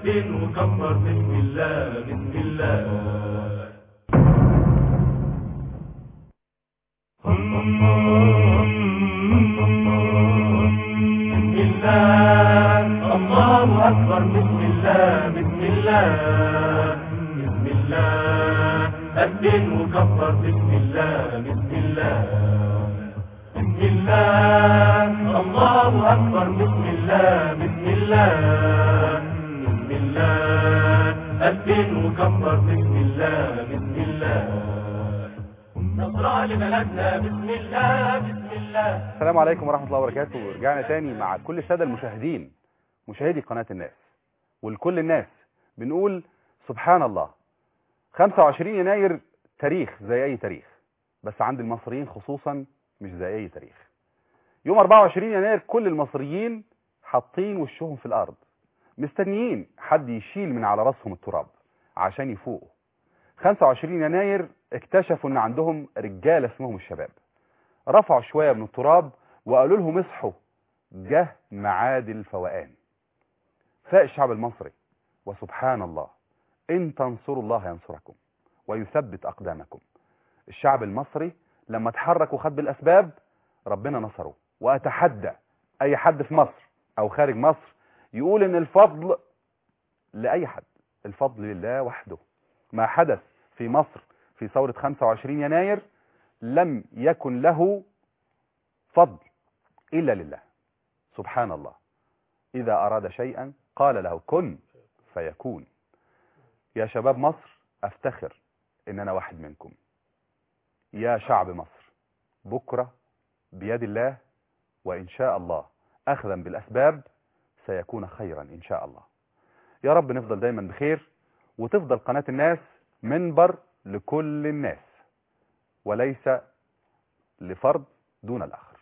أذن وكبر بسم الله بسم الله بسم الله الله أكبر بسم الله بسم الله بسم الله أذن وكبر بسم الله بسم الله بسم الله الله أكبر بسم الله بسم الله بسم الله أذن وكبر بسم الله بسم الله نصرى لبلدنا بسم الله بسم الله السلام عليكم ورحمة الله وبركاته رجعنا تاني مع كل السادة المشاهدين مشاهدي قناة الناس ولكل الناس بنقول سبحان الله 25 يناير تاريخ زي أي تاريخ بس عند المصريين خصوصا مش زي أي تاريخ يوم 24 يناير كل المصريين حاطين وشهم في الأرض مستنيين حد يشيل من على راسهم التراب عشان يفوقوا 25 يناير اكتشفوا ان عندهم رجاله اسمهم الشباب رفعوا شويه من التراب وقالوا لهم اصحوا جه ميعاد الفوقان فاق الشعب المصري وسبحان الله ان تنصروا الله ينصركم ويثبت اقدامكم الشعب المصري لما اتحرك وخد بالاسباب ربنا نصره واتحدى اي حد في مصر او خارج مصر يقول ان الفضل لاي حد الفضل لله وحده ما حدث في مصر في ثورة 25 يناير لم يكن له فضل إلا لله سبحان الله إذا أراد شيئا قال له كن فيكون يا شباب مصر أفتخر إن أنا واحد منكم يا شعب مصر بكرة بيد الله وإن شاء الله أخذا بالأسباب سيكون خيرا إن شاء الله يا رب نفضل دايما بخير وتفضل قناة الناس منبر لكل الناس وليس لفرد دون الآخر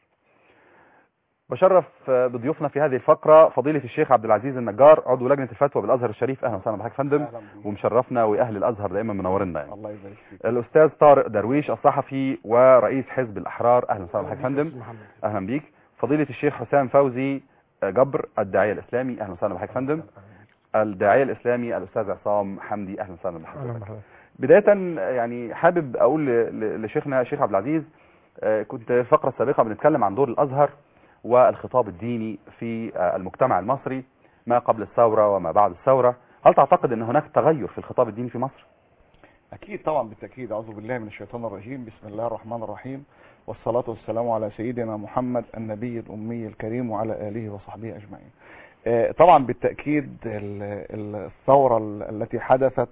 بشرف بضيوفنا في هذه الفقرة فضيلة الشيخ عبد العزيز النجار عضو لجنة الفتوى بالأزهر الشريف أهلا وسهلا بحضرتك فندم ومشرفنا وأهل الأزهر دائما منورنا يعني. الله يبارك فيك الأستاذ طارق درويش الصحفي ورئيس حزب الأحرار أهلا وسهلا بحضرتك فندم أهلا بيك فضيلة الشيخ حسام فوزي جبر الداعية الإسلامي أهلا وسهلا بحضرتك فندم الداعية الإسلامي الأستاذ عصام حمدي أهلا وسهلا بحضرتك بداية يعني حابب أقول لشيخنا الشيخ عبد العزيز كنت في الفقرة السابقة بنتكلم عن دور الأزهر والخطاب الديني في المجتمع المصري ما قبل الثورة وما بعد الثورة هل تعتقد أن هناك تغير في الخطاب الديني في مصر؟ أكيد طبعا بالتأكيد أعوذ بالله من الشيطان الرجيم بسم الله الرحمن الرحيم والصلاة والسلام على سيدنا محمد النبي الأمي الكريم وعلى آله وصحبه أجمعين طبعا بالتأكيد الثورة التي حدثت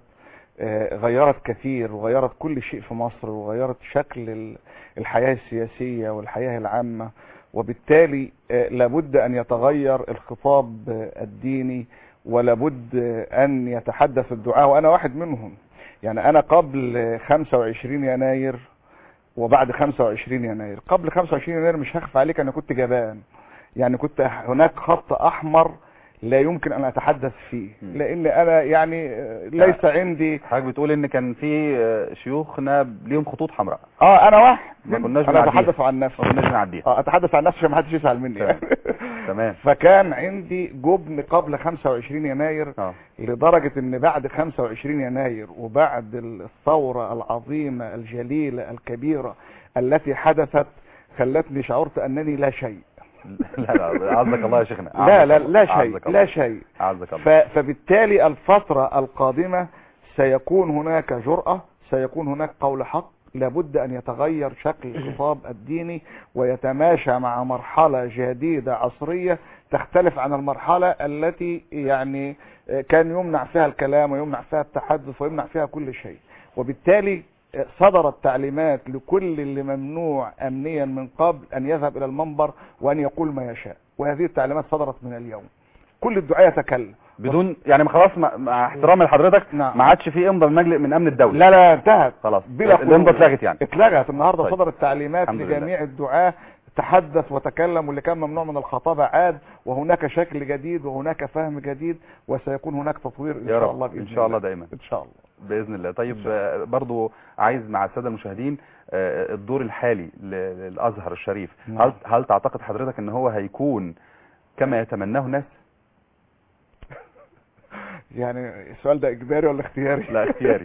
غيرت كثير وغيرت كل شيء في مصر وغيرت شكل الحياة السياسية والحياة العامة وبالتالي لابد أن يتغير الخطاب الديني ولابد أن يتحدث الدعاء وأنا واحد منهم يعني أنا قبل 25 يناير وبعد 25 يناير قبل 25 يناير مش هخفى عليك أنا كنت جبان يعني كنت هناك خط أحمر لا يمكن ان اتحدث فيه لان انا يعني ليس عندي حضرتك بتقول ان كان في شيوخنا ليهم خطوط حمراء اه انا واحد ما كناش انا بنعديها. اتحدث عن نفسي ما كناش بنعديها اه اتحدث عن نفسي عشان ما حدش يزعل مني تمام. تمام فكان عندي جبن قبل 25 يناير اه لدرجة ان بعد 25 يناير وبعد الثورة العظيمة الجليلة الكبيرة التي حدثت خلتني شعرت انني لا شيء لا لا عزك الله يا شيخنا لا لا لا شيء عزك الله. لا شيء عزك الله ف- فبالتالي الفترة القادمة سيكون هناك جرأة سيكون هناك قول حق لابد أن يتغير شكل الخطاب الديني ويتماشى مع مرحلة جديدة عصرية تختلف عن المرحلة التي يعني كان يمنع فيها الكلام ويمنع فيها التحدث ويمنع فيها كل شيء وبالتالي صدرت تعليمات لكل اللي ممنوع أمنيا من قبل أن يذهب إلى المنبر وأن يقول ما يشاء وهذه التعليمات صدرت من اليوم كل الدعاء يتكلم بدون يعني خلاص مع, مع احترامي لحضرتك نعم. ما عادش في امضاء من مجلس من امن الدوله لا لا انتهت خلاص بلا الامضاء خروج. اتلغت يعني اتلغت النهارده طيب. صدرت تعليمات الحمد لله. لجميع الدعاة تحدث وتكلم واللي كان ممنوع من الخطابة عاد وهناك شكل جديد وهناك فهم جديد وسيكون هناك تطوير ان يا شاء رب. الله إن بإذن شاء الله دايما. ان شاء الله باذن الله طيب آه، برضو عايز مع الساده المشاهدين آه، الدور الحالي ل- للازهر الشريف نعم. هل هل تعتقد حضرتك ان هو هيكون كما يتمناه الناس يعني السؤال ده اجباري ولا اختياري لا اختياري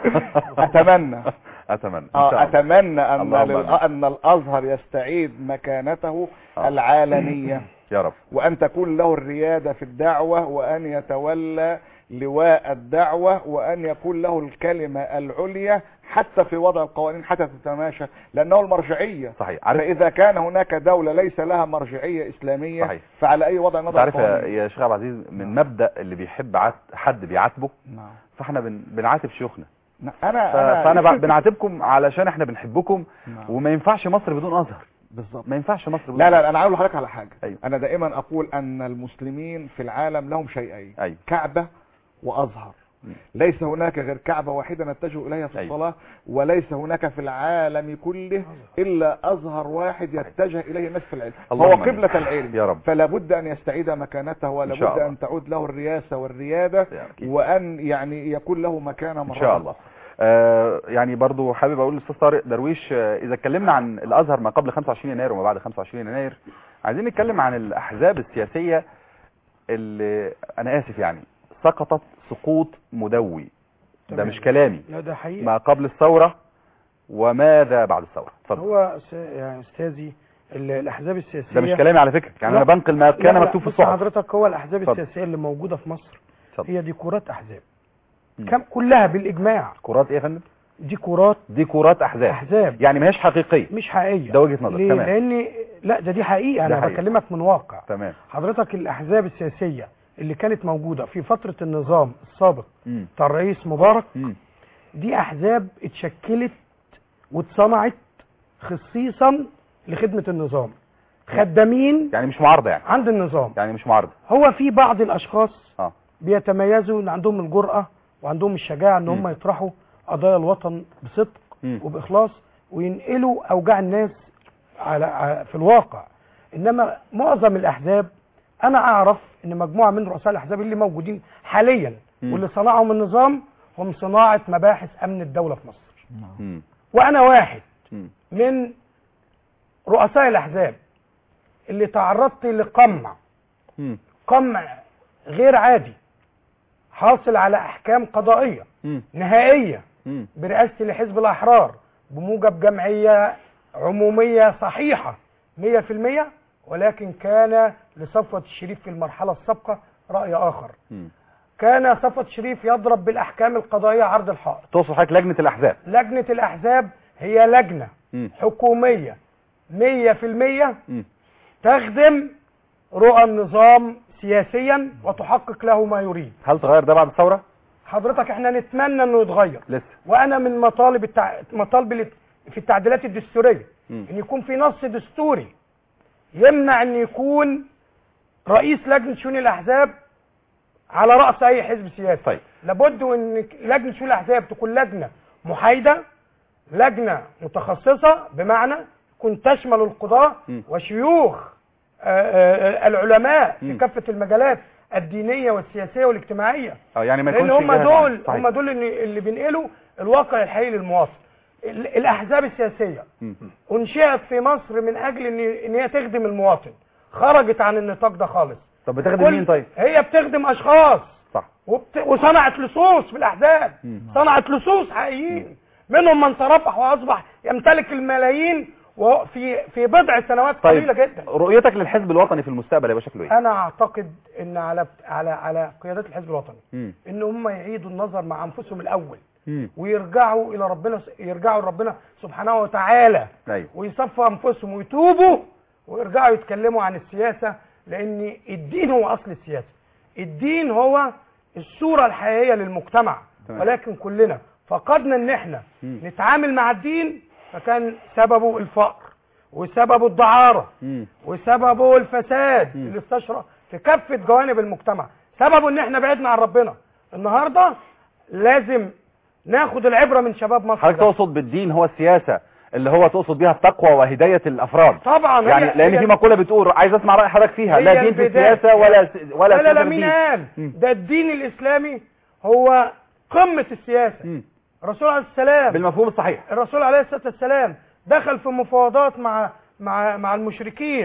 اتمنى اتمنى ان اه شاء الله اتمنى ان اللهم لل... آمين. ان الازهر يستعيد مكانته آه. العالميه يا رب وان تكون له الرياده في الدعوه وان يتولى لواء الدعوه وان يكون له الكلمه العليا حتى في وضع القوانين حتى تتماشى لانه المرجعيه صحيح عارف فاذا كان هناك دوله ليس لها مرجعيه اسلاميه صحيح. فعلى اي وضع انت نضع عارف يا القوانين يا شيخ عبد العزيز من مبدا اللي بيحب عت... حد بيعاتبه نعم فاحنا بن... بنعاتب شيوخنا انا ف... انا فانا ب... بنعاتبكم علشان احنا بنحبكم نعم. وما ينفعش مصر بدون ازهر بالظبط ما ينفعش مصر بدون لا أزهر. لا انا عاوز لحضرتك على حاجه أيوة. انا دائما اقول ان المسلمين في العالم لهم شيئين ايوه كعبه وازهر مم. ليس هناك غير كعبه واحده نتجه اليها في أيوة. الصلاه وليس هناك في العالم كله الا ازهر واحد يتجه اليه الناس في العلم هو اللهم آمين. قبله العلم يا رب فلا بد ان يستعيد مكانته ولا إن شاء بد الله. ان تعود له الرياسه والرياده يا أكيد. وان يعني يكون له مكانه ان مرة شاء الله آه يعني برضو حابب اقول للاستاذ طارق درويش آه اذا اتكلمنا عن الازهر ما قبل 25 يناير وما بعد 25 يناير عايزين نتكلم عن الاحزاب السياسيه اللي انا اسف يعني سقطت سقوط مدوي ده تمام. مش كلامي لا ده حقيقة ما قبل الثوره وماذا بعد الثوره اتفضل هو س- يعني استاذي ال- الاحزاب السياسيه ده مش كلامي على فكره يعني لا. انا بنقل ما كان لا، لا، مكتوب في بص الصحف حضرتك هو الاحزاب اتفضل. السياسيه اللي موجوده في مصر اتفضل. هي ديكورات احزاب مم. كم كلها بالاجماع كرات ايه يا فندم ديكورات دي كرات احزاب احزاب يعني ما هيش حقيقيه مش حقيقيه ده وجهة نظر. ليه؟ تمام. لان لا ده دي حقيقه ده انا حقيقة. بكلمك من واقع تمام حضرتك الاحزاب السياسيه اللي كانت موجوده في فتره النظام السابق مم. بتاع الرئيس مبارك مم. دي احزاب اتشكلت واتصنعت خصيصا لخدمه النظام خدامين يعني مش معارضه يعني عند النظام يعني مش معارضه هو في بعض الاشخاص اه بيتميزوا ان عندهم الجرأة وعندهم الشجاعة ان هم مم. يطرحوا قضايا الوطن بصدق مم. وبإخلاص وينقلوا اوجاع الناس على ع- في الواقع انما معظم الاحزاب انا اعرف ان مجموعة من رؤساء الاحزاب اللي موجودين حاليا مم. واللي صنعهم النظام هم صناعة مباحث امن الدولة في مصر مم. وانا واحد مم. من رؤساء الاحزاب اللي تعرضت لقمع مم. قمع غير عادي حاصل على احكام قضائيه مم. نهائيه مم. برئاستي لحزب الاحرار بموجب جمعيه عموميه صحيحه 100% ولكن كان لصفوه الشريف في المرحله السابقه راي اخر مم. كان صفوه الشريف يضرب بالاحكام القضائيه عرض الحائط تقصد حضرتك لجنه الاحزاب لجنه الاحزاب هي لجنه مم. حكوميه 100% مم. تخدم رؤى النظام سياسيا وتحقق له ما يريد هل تغير ده بعد الثوره حضرتك احنا نتمنى انه يتغير لسه وانا من مطالب التع... مطالب اللي في التعديلات الدستوريه مم. ان يكون في نص دستوري يمنع ان يكون رئيس لجنه شؤون الاحزاب على راس اي حزب سياسي طيب. لابد ان لجنه شؤون الاحزاب تكون لجنه محايده لجنه متخصصه بمعنى تكون تشمل القضاه مم. وشيوخ آه، آه، العلماء في مم. كافه المجالات الدينيه والسياسيه والاجتماعيه اه يعني ما لان يكونش هم جهة دول معينة. صحيح. هم دول اللي, اللي بينقلوا الواقع الحقيقي للمواطن ال- الاحزاب السياسيه مم. انشئت في مصر من اجل ان ان هي تخدم المواطن خرجت عن النطاق ده خالص طب بتخدم كل- مين طيب هي بتخدم اشخاص صح وبت... وصنعت لصوص في الاحزاب مم. صنعت لصوص حقيقيين منهم من تربح واصبح يمتلك الملايين وفي في بضع سنوات طيب قليله جدا رؤيتك للحزب الوطني في المستقبل هيبقى شكله ايه انا اعتقد ان على على على قيادات الحزب الوطني مم. ان هم يعيدوا النظر مع انفسهم الاول مم. ويرجعوا الى ربنا يرجعوا لربنا سبحانه وتعالى ايوه ويصفوا انفسهم ويتوبوا ويرجعوا يتكلموا عن السياسه لان الدين هو اصل السياسه الدين هو الصوره الحقيقيه للمجتمع تمام. ولكن كلنا فقدنا ان احنا مم. نتعامل مع الدين فكان سببه الفقر وسببه الدعاره مم. وسببه الفساد مم. اللي استشرى في كافه جوانب المجتمع سببه ان احنا بعدنا عن ربنا النهارده لازم ناخد العبره من شباب مصر حضرتك ده. تقصد بالدين هو السياسه اللي هو تقصد بيها التقوى وهدايه الافراد طبعا هي- يعني لان هي- في مقوله بتقول عايز اسمع راي حضرتك فيها هي لا دين في البداية. السياسه ولا س- ولا لا لا لا سياسة مين دين. قال مم. ده الدين الاسلامي هو قمه السياسه مم. الرسول عليه السلام بالمفهوم الصحيح الرسول عليه الصلاه والسلام دخل في مفاوضات مع مع مع المشركين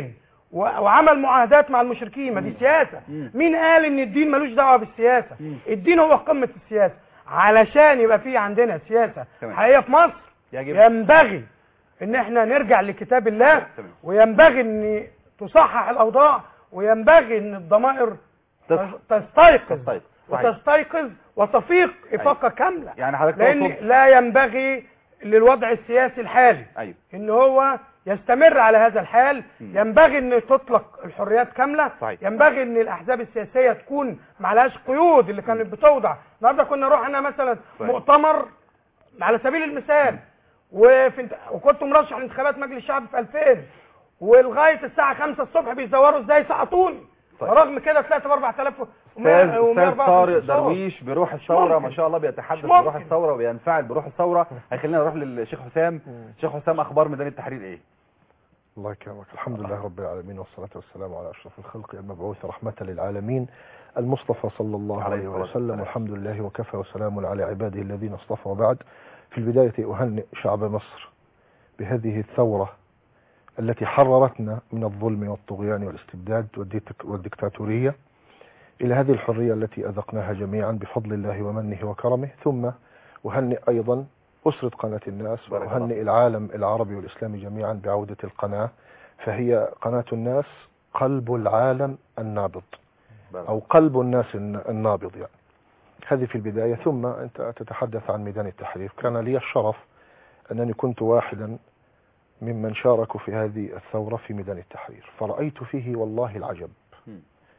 و- وعمل معاهدات مع المشركين ما دي سياسه مم. مين قال ان الدين ملوش دعوه بالسياسه مم. الدين هو قمه السياسه علشان يبقى في عندنا سياسه تمام. حقيقيه في مصر يجب ينبغي ان احنا نرجع لكتاب الله تمام. وينبغي ان تصحح الاوضاع وينبغي ان الضمائر تصحى. تستيقظ تستيقظ. صحيح. وتستيقظ وتفيق افاقه كامله يعني حضرتك لان تقصد لا ينبغي للوضع السياسي الحالي ايوه ان هو يستمر على هذا الحال مم. ينبغي ان تطلق الحريات كامله صحيح. ينبغي ان الاحزاب السياسيه تكون معلهاش قيود اللي كانت بتوضع النهارده كنا رحنا مثلا صحيح. مؤتمر على سبيل المثال وفي انت... وكنت مرشح لانتخابات مجلس الشعب في 2000 ولغايه الساعه 5 الصبح بيزوروا ازاي سقطوني صحيح. ورغم كده طلعت ب 4000 استاذ و استاذ طارق 154 صوت. درويش بروح الثوره ممكن. ما شاء الله بيتحدث مش ممكن. بروح الثوره وبينفعل بروح الثوره هيخلينا نروح للشيخ حسام شيخ حسام اخبار ميدان التحرير ايه الله يكرمك الحمد لله رب العالمين والصلاة والسلام على أشرف الخلق المبعوث رحمة للعالمين المصطفى صلى الله عليه عليه الصلاة وسلم والسلام. والحمد لله وكفى وسلام على عباده الذين اصطفى وبعد في البداية أهنئ شعب مصر بهذه الثورة التي حررتنا من الظلم والطغيان والاستبداد والديك- والدكتاتورية إلى هذه الحرية التي أذقناها جميعا بفضل الله ومنه وكرمه ثم أهنئ أيضا أسرة قناة الناس بارك الله وأهنئ العالم العربي والإسلامي جميعا بعودة القناة فهي قناة الناس قلب العالم النابض أو قلب الناس الن- النابض يعني هذه في البداية ثم أنت تتحدث عن ميدان التحرير كان لي الشرف أنني كنت واحدا ممن شاركوا في هذه الثورة في ميدان التحرير فرأيت فيه والله العجب مم.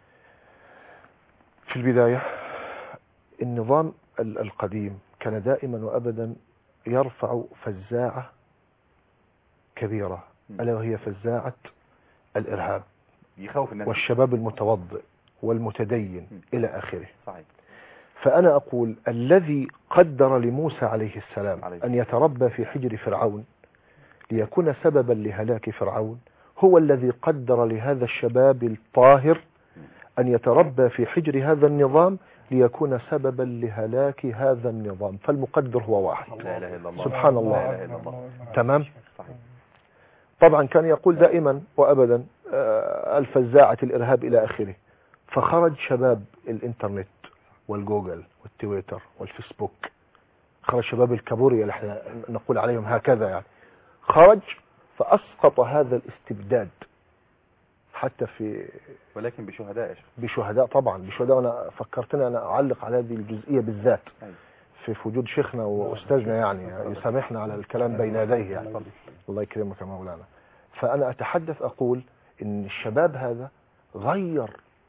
في البداية النظام ال- القديم كان دائما وأبدا يرفع فزاعة كبيرة مم. ألا وهي فزاعة الإرهاب يخوف الناس والشباب المتوضئ والمتدين مم. إلى آخره صحيح فأنا أقول الذي قدر لموسى عليه السلام عليه. أن يتربى في حجر فرعون ليكون سببا لهلاك فرعون هو الذي قدر لهذا الشباب الطاهر أن يتربى في حجر هذا النظام ليكون سببا لهلاك هذا النظام فالمقدر هو واحد لا اله الا الله سبحان الله. لا اله الا الله تمام صحيح طبعا كان يقول دائما وأبدا آه، الفزاعة الإرهاب إلى آخره فخرج شباب الإنترنت والجوجل والتويتر والفيسبوك خرج شباب الكابوريا اللي احنا نقول عليهم هكذا يعني خرج فأسقط هذا الاستبداد حتى في ولكن بشهداء يا شيخ بشهداء طبعا بشهداء أنا فكرتني أنا أعلق على هذه الجزئية بالذات أيوة. في في وجود شيخنا وأستاذنا يعني يسامحنا على الكلام بين يديه يعني الله يكرمك يا مولانا فأنا أتحدث أقول إن الشباب هذا غير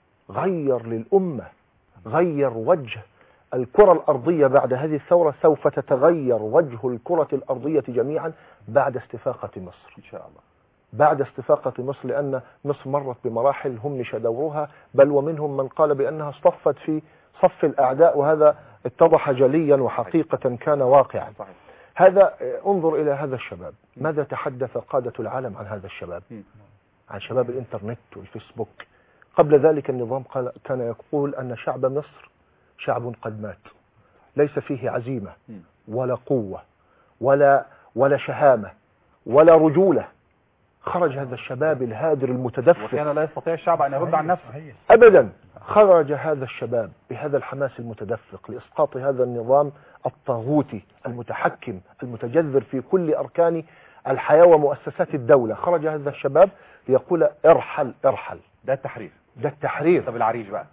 غير للأمة غير وجه الكرة الأرضية بعد هذه الثورة سوف تتغير وجه الكرة الأرضية جميعا بعد استفاقة مصر ان شاء الله بعد استفاقة مصر لأن مصر مرت بمراحل همش دورها بل ومنهم من قال بأنها اصطفت في صف الأعداء وهذا اتضح جليا وحقيقة كان واقعا صحيح هذا انظر إلى هذا الشباب ماذا تحدث قادة العالم عن هذا الشباب مم. عن شباب الإنترنت والفيسبوك قبل ذلك النظام قال كان يقول أن شعب مصر شعب قد مات ليس فيه عزيمة مم. ولا قوة ولا ولا شهامة ولا رجولة خرج هذا الشباب الهادر المتدفق وكان لا يستطيع الشعب ان يرد عن نفسه صحيح. أبدا خرج هذا الشباب بهذا الحماس المتدفق لإسقاط هذا النظام الطاغوتي المتحكم المتجذر في كل أركان الحياة ومؤسسات الدولة خرج هذا الشباب ليقول ارحل ارحل ده التحرير ده التحرير طب العريش بقى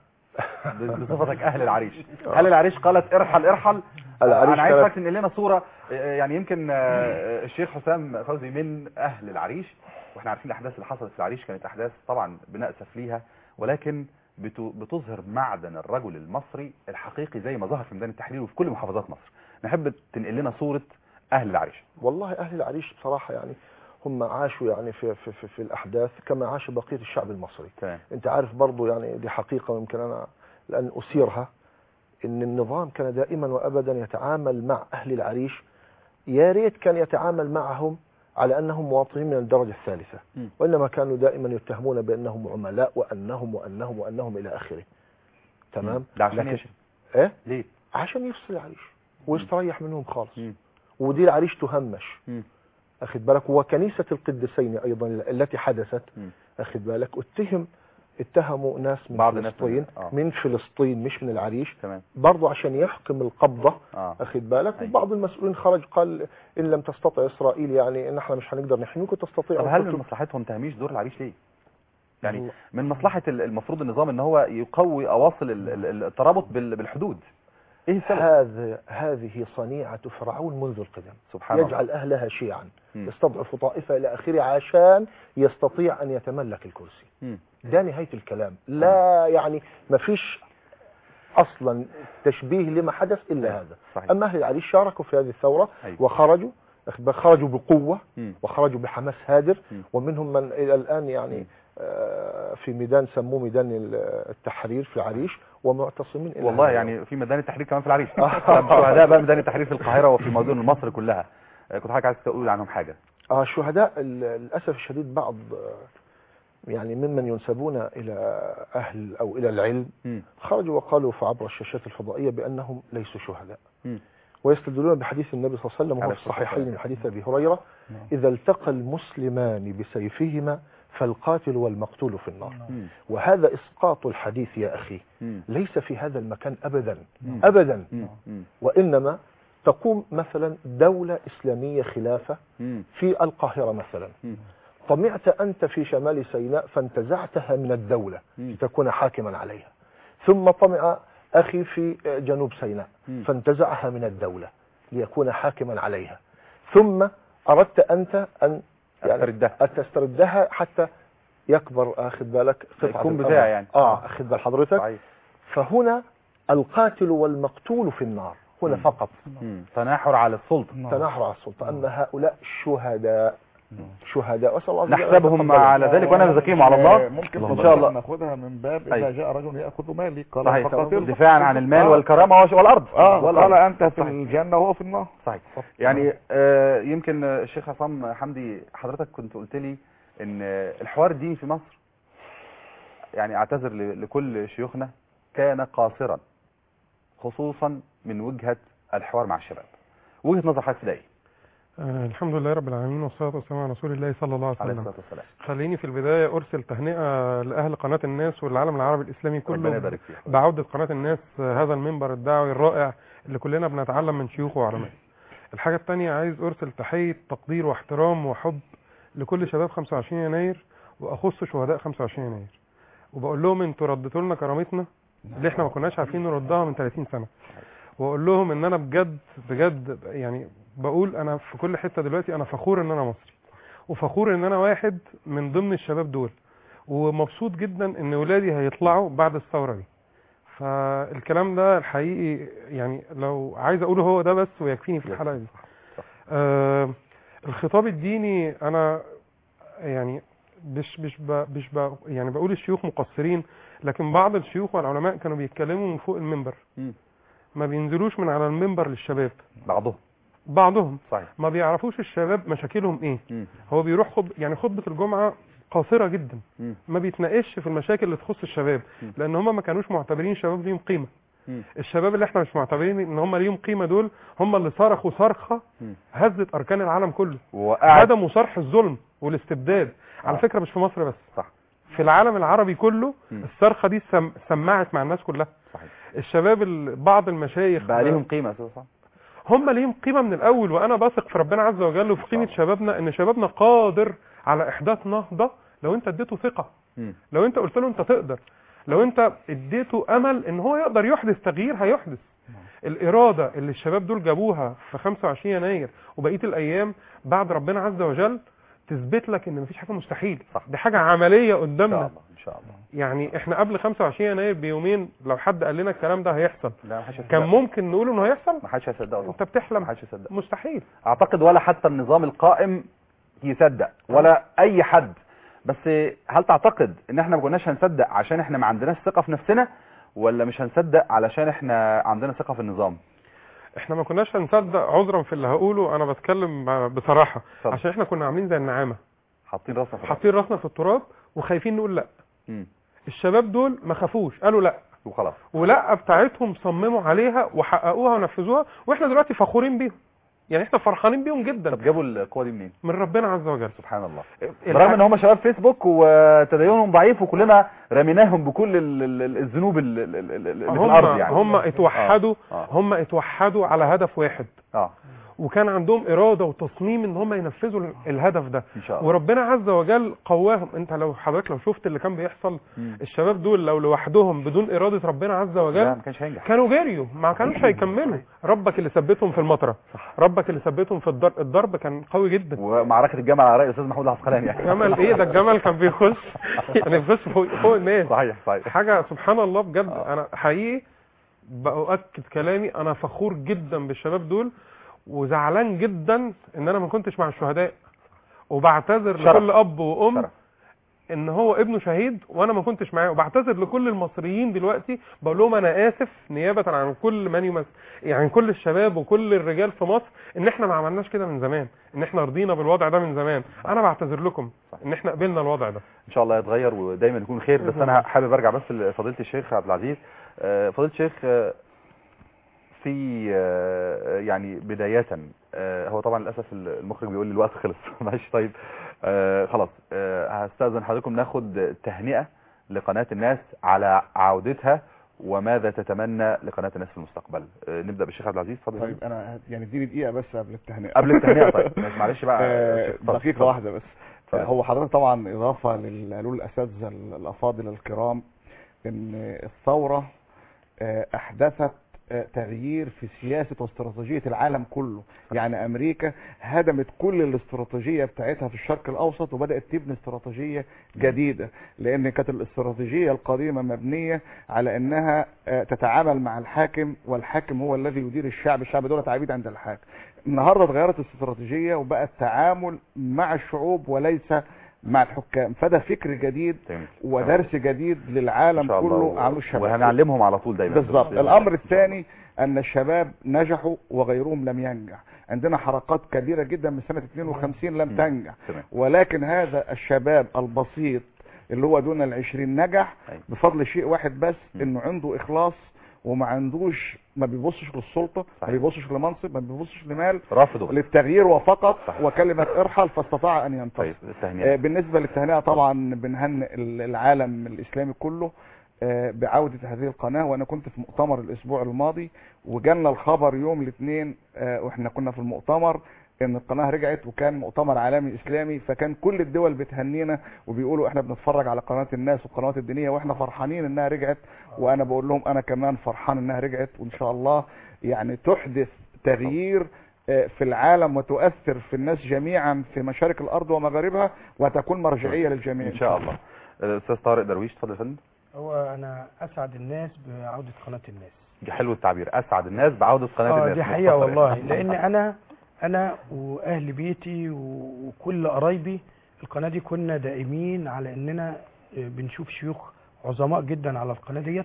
بصفتك اهل العريش هل العريش قالت ارحل ارحل العريش انا عايز قالت- حضرتك تنقل لنا صوره آه، يعني يمكن آه، الشيخ حسام فوزي من اهل العريش واحنا عارفين الاحداث اللي حصلت في العريش كانت احداث طبعا بنأسف ليها ولكن بت- بتظهر معدن الرجل المصري الحقيقي زي ما ظهر في ميدان التحرير وفي كل محافظات مصر نحب تنقل لنا صوره اهل العريش والله أهل العريش بصراحة يعني هم عاشوا يعني في, في, في, في الأحداث كما عاش بقية الشعب المصري تمام انت عارف برضو يعني دي حقيقة يمكن أنا لأن أثيرها إن النظام كان دائما وأبدا يتعامل مع أهل العريش يا ريت كان يتعامل معهم على أنهم مواطنين من الدرجة الثالثة مم. وإنما كانوا دائما يتهمون بأنهم عملاء وأنهم وأنهم وأنهم إلى آخره تمام ده عشان لكن- ايش إيه ليه عشان يفصل العريش ويستريح منهم خالص مم. ودي العريش تهمش مم. أخذ بالك وكنيسة القديسين أيضا التي حدثت مم. اخد بالك اتهم اتهموا ناس من بعض الناس فلسطين من- آه. من فلسطين مش من العريش تمام برضه عشان يحكم القبضة اه اخد بالك أيوة. وبعض المسؤولين خرج قال ان لم تستطع اسرائيل يعني ان احنا مش هنقدر نحميكم طب تستطيعوا هل أن من تكتب- مصلحتهم تهميش دور العريش ليه يعني والله. من مصلحة ال- المفروض النظام ان هو يقوي اواصل ال- ال- الترابط بال- بالحدود ايه السبب هذا هذه صنيعة فرعون منذ القدم سبحان الله يجعل أهلها شيعا مم. يستضعف طائفة إلى آخره عشان يستطيع أن يتملك الكرسي مم. ده نهاية الكلام لا يعني ما فيش أصلا تشبيه لما حدث إلا أيوة. هذا صحيح أما أهل العريش شاركوا في هذه الثورة أيوة. وخرجوا خرجوا بقوة مم. وخرجوا بحماس هادر مم. ومنهم من إلى الآن يعني مم. آه، في ميدان سموه ميدان التحرير في العريش ومعتصمين إلى والله هذا يعني في ميدان التحرير كمان في العريش طب شهداء بقى ميدان التحرير في القاهرة وفي مدن مصر كلها آه، كنت حضرتك عايز تقول عنهم حاجة آه الشهداء ال- للأسف الشديد بعض آه، يعني ممن ينسبون إلى أهل أو إلى العلم مم. خرجوا وقالوا في عبر الشاشات الفضائية بأنهم ليسوا شهداء مم. ويستدلون بحديث النبي صلى الله عليه وسلم وهو عليه في الصلاة الصحيحين والسلام. من حديث أبي هريرة نعم. إذا التقى المسلمان بسيفهما فالقاتل والمقتول في النار مم. وهذا إسقاط الحديث يا أخي مم. ليس في هذا المكان أبدا مم. أبدا مم. مم. وإنما تقوم مثلا دولة إسلامية خلافة مم. في القاهرة مثلا مم. طمعت أنت في شمال سيناء فانتزعتها من الدولة مم. لتكون حاكما عليها ثم طمع أخي في جنوب سيناء مم. فانتزعها من الدولة ليكون حاكما عليها ثم أردت أنت أن أستردها. أن تستردها حتى يكبر أخذ بالك قطعة يكون الأرض. بتاعي يعني. آه أخذ بال حضرتك صحيح فهنا القاتل والمقتول في النار هنا مم. فقط مم. تناحر على السلطة نعم. تناحر على السلطة أما هؤلاء شهداء شهداء وأسأل الله عز وجل أن نحسبهم يتقبلهم. على ذلك وانا بزكيهم على الله ممكن ان شاء الله ناخدها من باب أيوة. اذا جاء رجل ياخذ مالي قال صحيح فقاتله. دفاعا عن المال آه. والكرامة وش- والارض اه والأرض. قال انت في صحيح. الجنه وهو في النار صحيح يعني آه يمكن آه، الشيخ عصام حمدي حضرتك كنت قلت لي ان آه، الحوار الديني في مصر يعني اعتذر ل- لكل شيوخنا كان قاصرا خصوصا من وجهة الحوار مع الشباب وجهة نظر حضرتك ده ايه آه، الحمد لله رب العالمين والصلاة والسلام على رسول الله صلى الله عليه عليه وسلم الصلاة والسلام خليني في البداية أرسل تهنئة لأهل قناة الناس والعالم العربي الإسلامي ربنا كله يبارك فيك بعودة قناة الناس آه، هذا المنبر الدعوي الرائع اللي كلنا بنتعلم من شيوخ وعلماء الحاجة التانية عايز أرسل تحية تقدير واحترام وحب لكل شباب 25 يناير وأخص شهداء 25 يناير وبقول لهم انتوا رديتوا لنا كرامتنا اللي احنا ما كناش عارفين نردها من 30 سنة واقول لهم ان انا بجد بجد يعني بقول انا في كل حتة دلوقتي انا فخور ان انا مصري وفخور ان انا واحد من ضمن الشباب دول ومبسوط جدا ان ولادي هيطلعوا بعد الثورة دي فالكلام ده الحقيقي يعني لو عايز اقوله هو ده بس ويكفيني في الحلقة دي آه الخطاب الديني انا يعني مش مش ب مش ب يعني بقول الشيوخ مقصرين لكن بعض الشيوخ والعلماء كانوا بيتكلموا من فوق المنبر مم. ما بينزلوش من على المنبر للشباب بعضهم بعضهم صحيح ما بيعرفوش الشباب مشاكلهم ايه مم. هو بيروح خب يعني خطبة الجمعة قاصرة جدا مم. ما بيتناقش في المشاكل اللي تخص الشباب مم. لان هم ما كانوش معتبرين الشباب ليهم قيمة مم. الشباب اللي احنا مش معتبرين ان هم ليهم قيمة دول هم اللي صرخوا صرخة مم. هزت اركان العالم كله وقعد عدم وصرح الظلم والاستبداد على آه. فكرة مش في مصر بس صح في العالم العربي كله مم. الصرخة دي سم... سمعت مع الناس كلها صحيح الشباب ال... بعض المشايخ بقى ليهم قيمة يا أستاذ عصام. هم ليهم قيمة من الأول وأنا بثق في ربنا عز وجل وفي قيمة شبابنا إن شبابنا قادر على إحداث نهضة لو أنت اديته ثقة مم. لو أنت قلت له أنت تقدر لو أنت اديته أمل إن هو يقدر يحدث تغيير هيحدث الإرادة اللي الشباب دول جابوها في 25 يناير وبقية الأيام بعد ربنا عز وجل تثبت لك إن مفيش حاجة مستحيل صح. دي حاجة عملية ان شاء قدامنا الله ان شاء الله يعني احنا قبل 25 يناير بيومين لو حد قال لنا الكلام ده هيحصل لا ما حدش كان هيصدقه. ممكن نقول انه هيحصل ما حدش هيصدقه انت طبعا. ما بتحلم حدش هيصدقه مستحيل اعتقد ولا حتى النظام القائم يصدق ولا اي حد بس هل تعتقد ان احنا ما كناش هنصدق عشان احنا ما عندناش ثقة في نفسنا ولا مش هنصدق علشان احنا عندنا ثقة في النظام احنا ما كناش هنصدق عذرا في اللي هقوله انا بتكلم بصراحة اتفضل. عشان احنا كنا عاملين زي النعامة حاطين راسنا في الأرض. حاطين راسنا في التراب وخايفين نقول لا مم. الشباب دول ما خافوش قالوا لا وخلاص ولا بتاعتهم صمموا عليها وحققوها ونفذوها واحنا دلوقتي فخورين بيهم يعني احنا فرحانين بيهم جدا طب جابوا القوه دي منين من ربنا عز وجل سبحان الله الحاجة- برغم ان هم شباب فيسبوك وتدينهم ضعيف وكلنا رميناهم بكل ال- ال- ال- الذنوب ال- ال- ال- ال- اللي في هم الارض يعني هم اتوحدوا آه. هم اتوحدوا على هدف واحد اه وكان عندهم اراده وتصميم ان هم ينفذوا ال- الهدف ده ان شاء الله وربنا عز وجل قواهم انت لو حضرتك لو شفت اللي كان بيحصل مم. الشباب دول لو لوحدهم بدون اراده ربنا عز لا وجل ما كانش هينجح كانوا جريوا ما كانوش هيكملوا ربك اللي ثبتهم في المطره ربك اللي ثبتهم في الضرب الضرب كان قوي جدا ومعركه الجمل على راي الاستاذ محمود العسقلاني يعني جمل ايه ده الجمل كان بيخش يعني بيخش فوق, فوق الناس صحيح صحيح حاجه سبحان الله بجد آه. انا حقيقي باؤكد كلامي انا فخور جدا بالشباب دول وزعلان جدا ان انا ما كنتش مع الشهداء وبعتذر شرف. لكل اب وام شرف. ان هو ابنه شهيد وانا ما كنتش معاه وبعتذر لكل المصريين دلوقتي بقول لهم انا اسف نيابه عن كل من يمس يعني كل الشباب وكل الرجال في مصر ان احنا ما عملناش كده من زمان ان احنا رضينا بالوضع ده من زمان انا بعتذر لكم ان احنا قبلنا الوضع ده ان شاء الله يتغير ودايما يكون خير بس بإذن انا الله. حابب ارجع بس لفضيله الشيخ عبد العزيز آه، فضيله الشيخ آه، في آه، يعني بداية آه، هو طبعا للاسف المخرج بيقول لي الوقت خلص معلش طيب آه، خلاص آه، هستأذن حضراتكم ناخد تهنئة لقناة الناس على عودتها وماذا تتمنى لقناة الناس في المستقبل آه، نبدأ بالشيخ عبد العزيز اتفضل طيب انا يعني اديني دقيقه بس قبل التهنئه قبل التهنئة طيب ماشي، معلش بقى آه، شيخ، اتفضل، دقيقه اتفضل. واحده بس اتفضل. هو حضرتك طبعا اضافه للي قالوه الاساتذه الافاضل الكرام ان الثوره آه، احدثت آه، تغيير في سياسه واستراتيجيه العالم كله يعني امريكا هدمت كل الاستراتيجيه بتاعتها في الشرق الاوسط وبدات تبني استراتيجيه جديده لان كانت الاستراتيجيه القديمه مبنيه على انها آه، تتعامل مع الحاكم والحاكم هو الذي يدير الشعب الشعب دولة عبيد عند الحاكم النهارده اتغيرت الاستراتيجيه وبقى التعامل مع الشعوب وليس مع الحكام فده فكر جديد جميل. ودرس جديد إن للعالم شاء الله. كله عملوا الشباب وهنعلمهم على طول دايما بالظبط بإذن الله. الامر الثاني ان الشباب نجحوا وغيرهم لم ينجح عندنا حركات كبيره جدا من سنه 52 لم مم. تنجح تمام ولكن هذا الشباب البسيط اللي هو دون العشرين نجح أيوة. بفضل شيء واحد بس مم. انه عنده اخلاص وما عندوش ما بيبصش للسلطه ما صحيح. بيبصش لمنصب ما بيبصش لمال رافضوا للتغيير وفقط صحيح. وكلمه ارحل فاستطاع ان ينتصر طيب آه، التهنئة بالنسبة للتهنئة طبعا بنهنئ ال- العالم الإسلامي كله آه، بعودة هذه القناة وأنا كنت في مؤتمر الأسبوع الماضي وجالنا الخبر يوم الاثنين آه، وإحنا كنا في المؤتمر إن القناة رجعت وكان مؤتمر عالمي إسلامي فكان كل الدول بتهنينا وبيقولوا إحنا بنتفرج على قناة الناس والقنوات الدينية وإحنا فرحانين إنها رجعت وأنا بقول لهم أنا كمان فرحان إنها رجعت وإن شاء الله يعني تحدث تغيير آه، في العالم وتؤثر في الناس جميعا في مشارق الارض ومغاربها وتكون مرجعيه للجميع ان شاء الله الاستاذ طارق درويش اتفضل يا فندم هو انا اسعد الناس بعوده قناه الناس دي حلو التعبير اسعد الناس بعوده قناه اه الناس دي حقيقه مختصر والله يعني. لان انا انا واهل بيتي و- وكل قرايبي القناه دي كنا دائمين على اننا آه، بنشوف شيوخ عظماء جدا على القناه ديت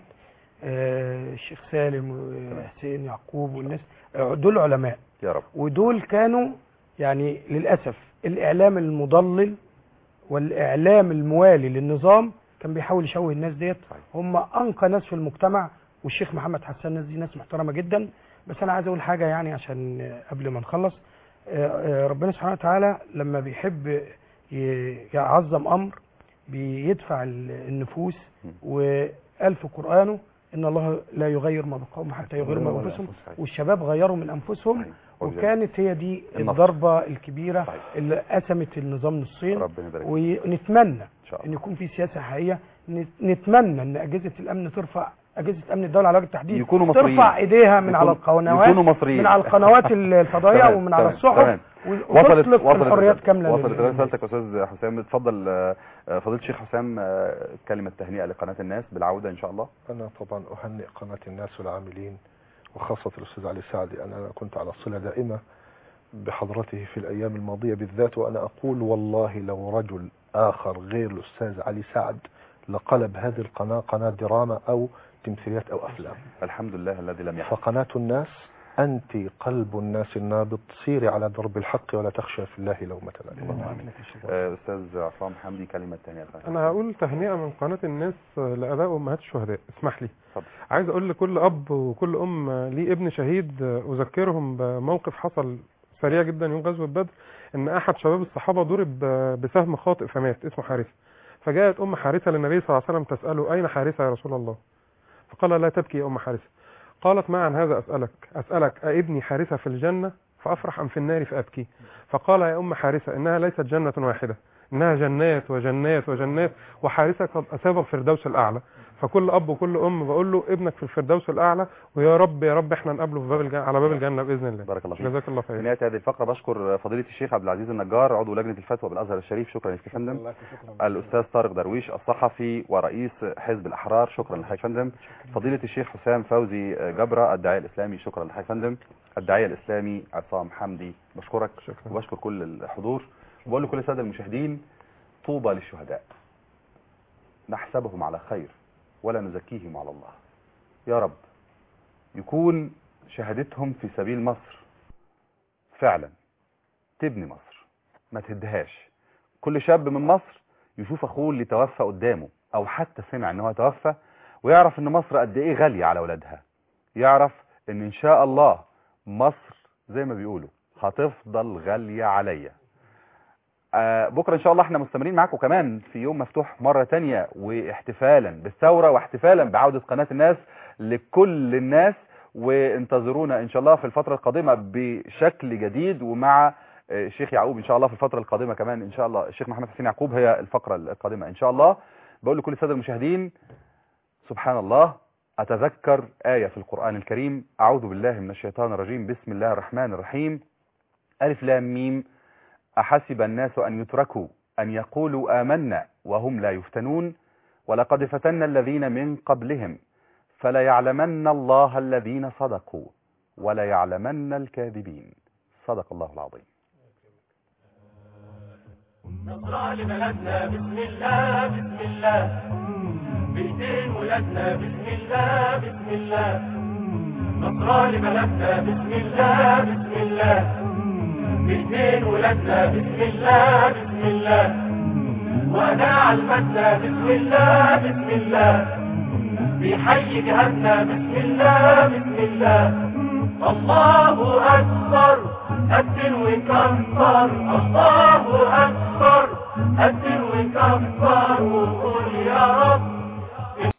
آه، الشيخ سالم وحسين يعقوب والناس آه، دول علماء يا رب ودول كانوا يعني للاسف الاعلام المضلل والاعلام الموالي للنظام كان بيحاول يشوه الناس ديت صحيح. هم انقى ناس في المجتمع والشيخ محمد حسان الناس دي ناس محترمه جدا بس انا عايز اقول حاجه يعني عشان آه، قبل ما نخلص آه، آه، ربنا سبحانه وتعالى لما بيحب ي- يعظم امر بيدفع ال- النفوس م. وقال في قرانه ان الله لا يغير ما بقوم حتى يغيروا ما بانفسهم صحيح. والشباب غيروا من انفسهم صحيح. وبذلك وكانت هي دي النصر. الضربه الكبيره صحيح. اللي قسمت النظام نصين ربنا يبارك فيك. ونتمنى ان شاء ان الله يكون في سياسه حقيقيه نت- نتمنى ان اجهزه الامن ترفع اجهزه امن الدوله على وجه التحديد يكونوا مصريين ترفع ايديها من على يكون- القنوات يكونوا مصريين من على القنوات الفضائيه تمام، ومن على تمام، الصحف تمام. و- وصلت وتطلق وصلت الحريات الرسالة. كامله وصلت لل- رسالتك يا استاذ حسام اتفضل آه، آه، فضيله الشيخ حسام آه، كلمه تهنئه لقناه الناس بالعوده ان شاء الله أنا طبعا أهنئ قناة الناس والعاملين وخاصة الأستاذ علي سعد لأن أنا كنت على صلة دائمة بحضرته في الأيام الماضية بالذات وأنا أقول والله لو رجل آخر غير الأستاذ علي سعد لقلب هذه القناة قناة دراما أو تمثيليات أو أفلام الحمد لله الذي لم يحدث فقناة الناس أنت قلب الناس النابض سيري على درب الحق ولا تخشى في الله لومة لائم آه، استاذ عصام حمدي كلمه تهنئه لقناة انا هقول تهنئه من قناه الناس لاباء وامهات الشهداء اسمح لي اتفضل. عايز اقول لكل اب وكل ام ليه ابن شهيد اذكرهم بموقف حصل سريع جدا يوم غزوه بدر ان احد شباب الصحابه ضرب ب- بسهم خاطئ فمات اسمه حارثه فجاءت ام حارثه للنبي صلى الله عليه وسلم تساله اين حارثه يا رسول الله فقال لا تبكي يا ام حارثه قالت ما عن هذا اسالك اسالك أابني حارثه في الجنه فافرح ام في النار فابكي فقال يا ام حارثه انها ليست جنه واحده انها جنات وجنات وجنات وحارثه قد اصاب الفردوس الاعلى فكل اب وكل ام بقول له ابنك في الفردوس الاعلى ويا رب يا رب احنا نقابله في باب الجنة على باب الجنه باذن الله بارك الله فيك جزاك الله في خير نهايه هذه الفقره بشكر فضيله الشيخ عبد العزيز النجار عضو لجنه الفتوى بالازهر الشريف شكرا لك يا فندم الاستاذ طارق درويش الصحفي ورئيس حزب الاحرار شكرا لحضرتك يا فندم فضيله الشيخ حسام فوزي جبره الداعيه الاسلامي شكرا لحضرتك يا فندم الداعيه الاسلامي عصام حمدي بشكرك شكرا وبشكر كل الحضور وبقول لكل الساده المشاهدين طوبى للشهداء نحسبهم على خير ولا نزكيهم على الله يا رب يكون شهادتهم في سبيل مصر فعلا تبني مصر ما تهدهاش كل شاب من مصر يشوف اخوه اللي توفى قدامه او حتى سمع ان هو توفى ويعرف ان مصر قد ايه غالية على اولادها يعرف ان ان شاء الله مصر زي ما بيقولوا هتفضل غالية عليا آه بكرة ان شاء الله احنا مستمرين معاكم كمان في يوم مفتوح مرة تانية واحتفالا بالثورة واحتفالا بعودة قناة الناس لكل الناس وانتظرونا ان شاء الله في الفترة القادمة بشكل جديد ومع آه، الشيخ يعقوب ان شاء الله في الفترة القادمة كمان ان شاء الله الشيخ محمد حسين يعقوب هي الفقرة القادمة ان شاء الله بقول لكل السادة المشاهدين سبحان الله أتذكر آية في القرآن الكريم أعوذ بالله من الشيطان الرجيم بسم الله الرحمن الرحيم ألف لام ميم أحسب الناس أن يتركوا أن يقولوا آمنا وهم لا يفتنون ولقد فتنا الذين من قبلهم فليعلمن الله الذين صدقوا وليعلمن الكاذبين صدق الله العظيم نصرع لبلدنا بسم الله بسم الله بإيدين ولادنا بسم الله بسم الله نصرع لبلدنا بسم الله بسم الله بإيدين ولادنا بسم الله بسم الله وأنا علمتنا بسم الله بسم الله بيحيي جهادنا بسم الله بسم الله الله أكبر أدل وكبر الله أكبر أدل وكبر